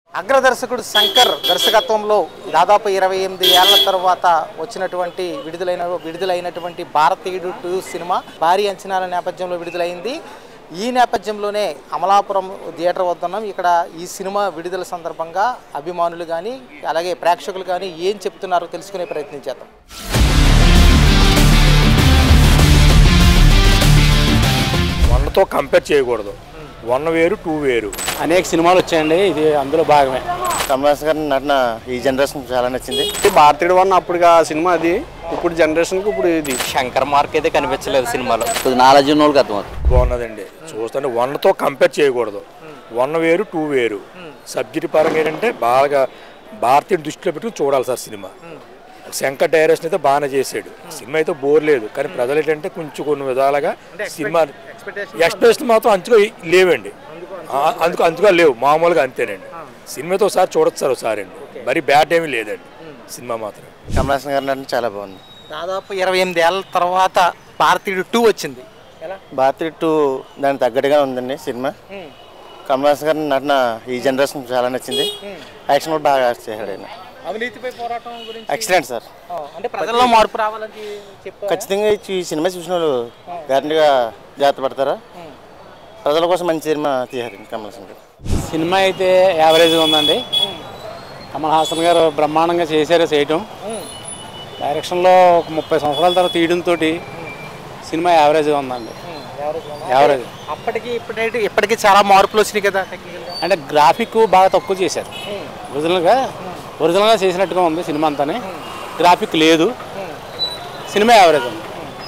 అగ్రదర్శకుడు శంకర్ దర్శకత్వంలో దాదాపు ఇరవై ఎనిమిది ఏళ్ల తర్వాత వచ్చినటువంటి విడుదలైన విడుదలైనటువంటి భారతీయుడు టూ సినిమా భారీ అంచనాల నేపథ్యంలో విడుదలైంది ఈ నేపథ్యంలోనే అమలాపురం థియేటర్ వద్ద ఉన్నాం ఇక్కడ ఈ సినిమా విడుదల సందర్భంగా అభిమానులు కానీ అలాగే ప్రేక్షకులు కానీ ఏం చెప్తున్నారో తెలుసుకునే ప్రయత్నం చేద్దాం వన్తో కంపేర్ చేయకూడదు వన్ వేరు టూ వేరు అనేక సినిమాలు వచ్చాయండి ఇది అందులో భాగమే కమలాస్ గారి నటన ఈ జనరేషన్ చాలా నచ్చింది భారతీయుడు వన్ అప్పుడు ఆ సినిమా అది ఇప్పుడు జనరేషన్కి ఇప్పుడు ఇది శంకర్ మార్క్ అయితే కనిపించలేదు సినిమాలో కొద్ది నాలెడ్జ్ ఉన్న వాళ్ళకి అర్థమవుతుంది బాగున్నదండి చూస్తుంటే వన్తో కంపేర్ చేయకూడదు వన్ వేరు టూ వేరు సబ్జెక్ట్ పరంగా ఏంటంటే బాగా భారతీయ దృష్టిలో పెట్టుకుని చూడాలి సార్ సినిమా శంకర్ డైరెక్షన్ అయితే బాగానే చేశాడు సినిమా అయితే బోర్ లేదు కానీ ప్రజలు ఏంటంటే కొంచెం కొన్ని విధాలుగా సినిమా ఎక్స్ప్రెషన్ మాత్రం అంచుగా లేవండి ఆ, అందుకు అందుగా లేవు మామూలుగా అంతేనండి సినిమాతో ఒకసారి చూడొచ్చు సార్ ఒకసారి అండి మరి బ్యాడ్ ఏమీ లేదండి సినిమా మాత్రం కమలాస్ గారి నటన చాలా బాగుంది దాదాపు ఇరవై ఎనిమిది ఏళ్ల తర్వాత భారతీయుడు టూ వచ్చింది ఎలా భారతీయ టూ దానికి తగ్గట్టుగా ఉందండి సినిమా కమలాస్ గారి నటన ఈ జనరేషన్ చాలా నచ్చింది యాక్షన్ కూడా బాగా చేశాడు ఆయన అవినీతిపై పోరాటం గురించి ఎక్సలెంట్ సార్ ఆ, అంటే ప్రజల్లో మార్పు రావాలని చెప్పారు ఖచ్చితంగా ఈ సినిమా చూసిన వాళ్ళు గ్యారంటీగా జాగ్రత్త పడతారా ప్రజల కోసం మంచి సినిమా తీశారు కమలాస్ గారు సినిమా అయితే యావరేజ్గా ఉందండి కమల్ హాసన్ గారు బ్రహ్మాండంగా చేశారు చేయటం డైరెక్షన్లో ఒక ముప్పై సంవత్సరాల తర్వాత తీయడంతో సినిమా యావరేజ్గా ఉందండి యావరేజ్ అప్పటికి ఇప్పటి ఇప్పటికి చాలా మార్పులు వచ్చినాయి కదా టెక్నికల్గా అంటే గ్రాఫిక్ బాగా తక్కువ చేశారు ఒరిజినల్గా ఒరిజినల్గా చేసినట్టుగా ఉంది సినిమా అంతానే గ్రాఫిక్ లేదు సినిమా యావరేజ్ ఉంది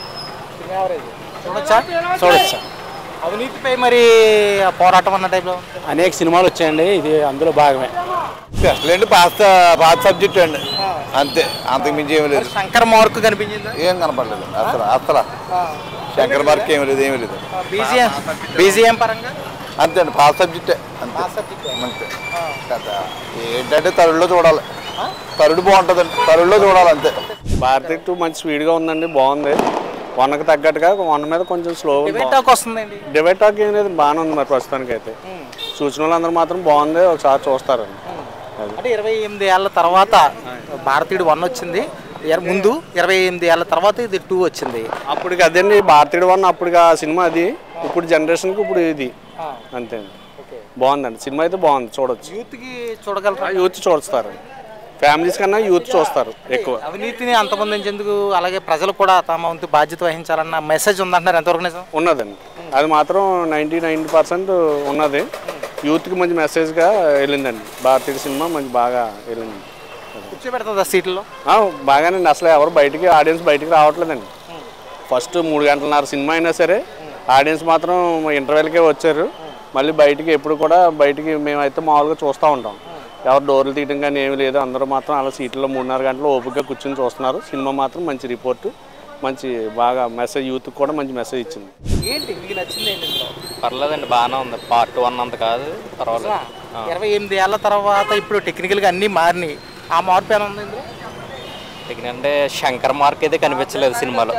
చూడొచ్చా చూడొచ్చు అవినీతిపై మరి ఆ పోరాటం అన్న టైంలో అనేక సినిమాలు వచ్చాయండి ఇది అందులో భాగమే అసలేంటి పాత పాత సబ్జెక్ట్ అండి అంతే అంతకు మించి ఏమీ లేదు శంకర్ మార్క్ కనిపించిందా ఏం కనపడలేదు అసలు అసలు శంకర మార్క్ ఏమీ లేదు ఏమీ లేదు బీజిఎం బీజిఎం పరంగా అంతే అండి పాత సబ్జెక్టే అంతే అంతే కదా ఏంటంటే తరుడులో చూడాలి తరుడు బాగుంటుందండి తరుడులో చూడాలి అంతే భారతీయ టూ మంచి స్పీడ్గా ఉందండి బాగుంది వన్కి తగ్గట్టుగా వన్ మీద కొంచెం స్లో డిబేట్ టాక్ వస్తుందండి డిబేట్ టాక్ ఏం లేదు బాగానే ఉంది మరి ప్రస్తుతానికి అయితే చూసిన వాళ్ళందరూ మాత్రం బాగుంది ఒకసారి చూస్తారండి అంటే ఇరవై ఎనిమిది ఏళ్ళ తర్వాత భారతీయుడు వన్ వచ్చింది ఇర- ముందు ఇరవై ఎనిమిది ఏళ్ళ తర్వాత ఇది టూ వచ్చింది అప్పటికి అదండి భారతీయుడు వన్ అప్పటికి ఆ సినిమా అది ఇప్పుడు జనరేషన్కి ఇప్పుడు ఇది అంతే అండి బాగుందండి సినిమా అయితే బాగుంది చూడొచ్చు యూత్కి చూడగలరా యూత్ చూస్తారు ఫ్యామిలీస్ కన్నా యూత్ చూస్తారు ఎక్కువ అవినీతిని అంతమొందించేందుకు అలాగే ప్రజలు కూడా తమ వంతు బాధ్యత వహించాలన్న మెసేజ్ ఉందంటున్నారు ఎంతవరకు నిజం ఉన్నదండి అది మాత్రం నైంటీ నైన్ పర్సెంట్ ఉన్నది యూత్కి మంచి మెసేజ్గా వెళ్ళిందండి భారతీయ సినిమా మంచి బాగా వెళ్ళింది కూర్చోబెడుతుంది సీట్లలో ఆ, బాగానండి అసలు ఎవరు బయటికి ఆడియన్స్ బయటికి రావట్లేదండి ఫస్ట్ మూడు గంటలన్నర సినిమా అయినా సరే ఆడియన్స్ మాత్రం ఇంటర్వెల్కే వచ్చారు మళ్ళీ బయటికి ఎప్పుడు కూడా బయటికి మేమైతే మామూలుగా చూస్తూ ఉంటాం ఎవరు డోర్లు తీయడం కానీ ఏమీ లేదు అందరూ మాత్రం అలా సీట్లో మూడున్నర గంటలు ఓపికగా కూర్చొని చూస్తున్నారు సినిమా మాత్రం మంచి రిపోర్టు మంచి బాగా మెసేజ్ యూత్కి కూడా మంచి మెసేజ్ ఇచ్చింది ఏంటి మీకు నచ్చింది ఏంటి ఇందులో? పర్లేదండి బాగానే ఉంది పార్ట్ వన్ అంత కాదు పర్వాలేదు ఆ. ఇరవై ఎనిమిది ఏళ్ళ తర్వాత ఇప్పుడు టెక్నికల్గా అన్నీ మారినాయి ఆ మార్పు ఎలా ఉంది ఇందులో ఎందుకంటే శంకర్ మార్క్ అయితే కనిపించలేదు సినిమాలో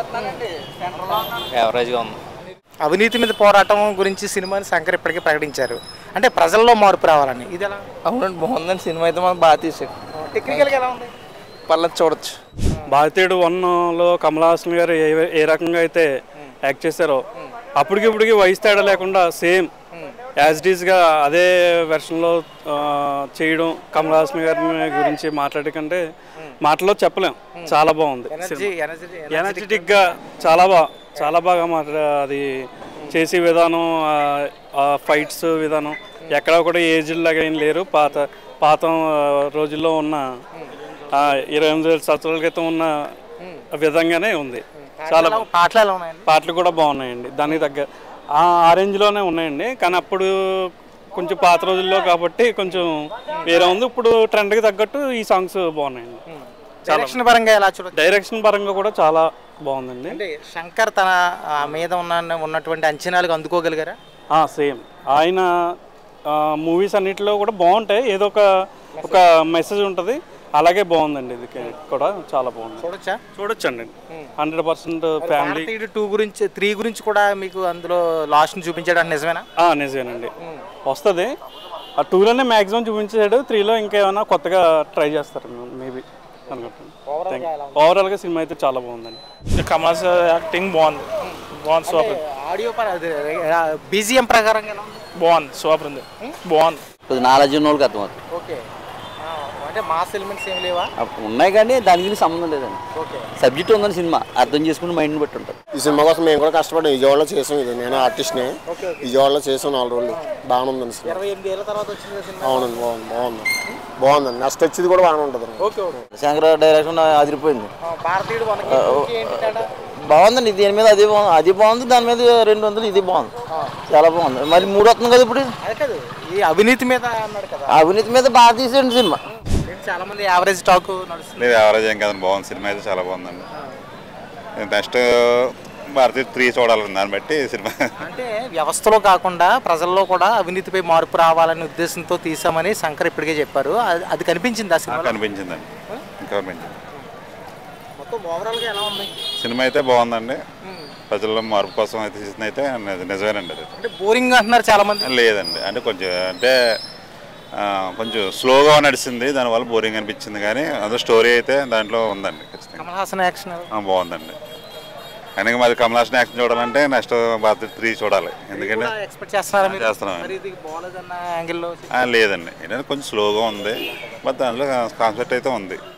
యావరేజ్గా ఉంది అవినీతి మీద పోరాటం గురించి సినిమాని శంకర్ ఇప్పటికే ప్రకటించారు అంటే ప్రజల్లో మార్పు రావాలని ఇది ఎలా అవునండి బాగుందండి సినిమా అయితే మనం బాగా తీసాడు టెక్నికల్గా ఎలా ఉంది పర్లేదు చూడొచ్చు భారతీయుడు వన్లో కమల్ హాసన్ గారు ఏ ఏ రకంగా అయితే యాక్ట్ చేశారో అప్పటికి ఇప్పటికి వయసు తేడా లేకుండా సేమ్ యాజ్ గా అదే వెర్షన్లో చేయడం కమల్ హాసన్ గారి గురించి మాట్లాడే కంటే మాటలో చెప్పలేం చాలా బాగుంది ఎనర్జీ ఎనర్జీ ఎనర్జెటిక్గా చాలా బాగా చాలా బాగా మాట్లా అది చేసే విధానం ఆ- ఆ ఫైట్స్ విధానం ఎక్కడ కూడా ఏజ్డ్ లాగా ఏం లేరు పాత పాత ఆ, రోజుల్లో ఉన్న ఆ, ఇరవై ఎనిమిది వేల సంవత్సరాల క్రితం ఉన్న విధంగానే ఉంది చాలా బా- పాటలు ఎలా ఉన్నాయండి పాటలు కూడా బాగున్నాయండి దానికి తగ్గ ఆ ఆ రేంజ్లోనే ఉన్నాయండి కానీ అప్పుడు కొంచెం పాత రోజుల్లో కాబట్టి కొంచెం వేరే ఉంది ఇప్పుడు ట్రెండ్కి తగ్గట్టు ఈ సాంగ్స్ బాగున్నాయండి డైరెక్షన్ పరంగా ఎలా చూడొచ్చు డైరెక్షన్ పరంగా కూడా చాలా బాగుందండి అంటే శంకర్ తన ఆ, మీద ఉన్న ఉన్నటువంటి అంచనాలకు అందుకోగలిగారా సేమ్ ఆయన మూవీస్ అన్నిటిలో కూడా బాగుంటాయి ఏదో ఒక ఒక మెసేజ్ ఉంటుంది అలాగే బాగుందండి ఇది కూడా చాలా బాగుంది చూడొచ్చా చూడొచ్చండి hundred percent family Bharateeyudu two గురించి త్రీ గురించి కూడా మీకు అందులో లాస్ట్ చూపించడానికి నిజమేనా నిజమేనండి వస్తుంది ఆ టూలోనే మ్యాక్సిమం చూపించాడు త్రీలో ఇంకేమైనా కొత్తగా ట్రై చేస్తారు మేబీ అనుకుంటున్నాను ఓవరాల్గా సినిమా అయితే చాలా బాగుందండి కమల్ యాక్టింగ్ బాగుంది బాగుంది సూపర్ ఆడియో బీజిఎం ప్రకారంగా ఎలా ఉంది బాగుంది సూపర్ ఉంది బాగుంది కొద్దిగా నాలెడ్జ్ ఉన్న వాళ్ళకి అర్థమవుతుంది ఓకే ఆ, అంటే మాస్ ఎలిమెంట్స్ ఏం లేవా అప్పుడు ఉన్నాయి కానీ దానికి దీనికి సంబంధం లేదండి ఓకే సబ్జెక్ట్ ఉందని సినిమా అర్థం చేసుకుని మైండ్ని బట్టి ఉంటుంది ఈ సినిమా కోసం మేము కూడా కష్టపడ్డాం విజయవాడలో చేసాం ఇది నేను ఆర్టిస్ట్ని విజయవాడలో చేసాం నాలుగు రోజులు బాగానే ఉందండి సినిమా ఇరవై ఎనిమిది ఏళ్ళ తర్వాత వచ్చింది కదా సినిమా అవునండి బాగుంది బాగుంది బాగుందండి నెక్స్ట్ వచ్చేది కూడా బాగానే ఉంటుంది ఓకే ఓకే శంకర డైరెక్షన్ అదిరిపోయింది ఆ, భారతీయుడు మనకి ఇంకొకటి ఏంటి తేడా బాగుందండి దీని మీద అది బాగుంది అది బాగుంది దాని మీద రెండు వందలు ఇది బాగుంది చాలా బాగుంది మరి మూడు వస్తుంది కదా ఇప్పుడు అదే కాదు ఈ అవినీతి మీద అన్నాడు కదా అవినీతి మీద బాగా తీసేయండి సినిమా ఏంటి చాలా మంది యావరేజ్ టాక్ నడుస్తుంది లేదు యావరేజ్ ఏం కదండి బాగుంది సినిమా అయితే చాలా బాగుందండి నెక్స్ట్ భారతీయ త్రీ చూడాలి దాన్ని బట్టి సినిమా అంటే వ్యవస్థలో కాకుండా ప్రజల్లో కూడా అవినీతిపై మార్పు రావాలనే ఉద్దేశంతో తీసామని శంకర్ ఇప్పటికే చెప్పారు అది- అది కనిపించింది ఆ సినిమా కనిపించిందండి ఇంకా కనిపించింది మొత్తం ఓవరాల్ గా ఎలా ఉంది సినిమా అయితే బాగుందండి ప్రజల్లో మార్పు కోసం అయితే తీసింది అయితే నిజ- నిజమేనండి అది అంటే బోరింగ్ అంటున్నారు చాలా మంది లేదండి అంటే కొంచెం అంటే ఆ, కొంచెం స్లోగా నడిచింది దానివల్ల బోరింగ్ అనిపించింది కానీ అదో స్టోరీ అయితే దాంట్లో ఉందండి ఖచ్చితంగా కమల్ హాసన్ యాక్షన్ ఆ, బాగుందండి కానీ మరి కమలాషన్ యాక్షన్ చూడాలంటే నెక్స్ట్ భారతీయ త్రీ చూడాలి ఎందుకంటే ఎక్స్పెక్ట్ చేస్తున్నారా మీరు చేస్తున్నాం మరి ఇది బాగాలేదన్న యాంగిల్లో ఆ, లేదండి ఏంటంటే కొంచెం స్లోగా ఉంది బట్ దాంట్లో కాన్సెప్ట్ అయితే ఉంది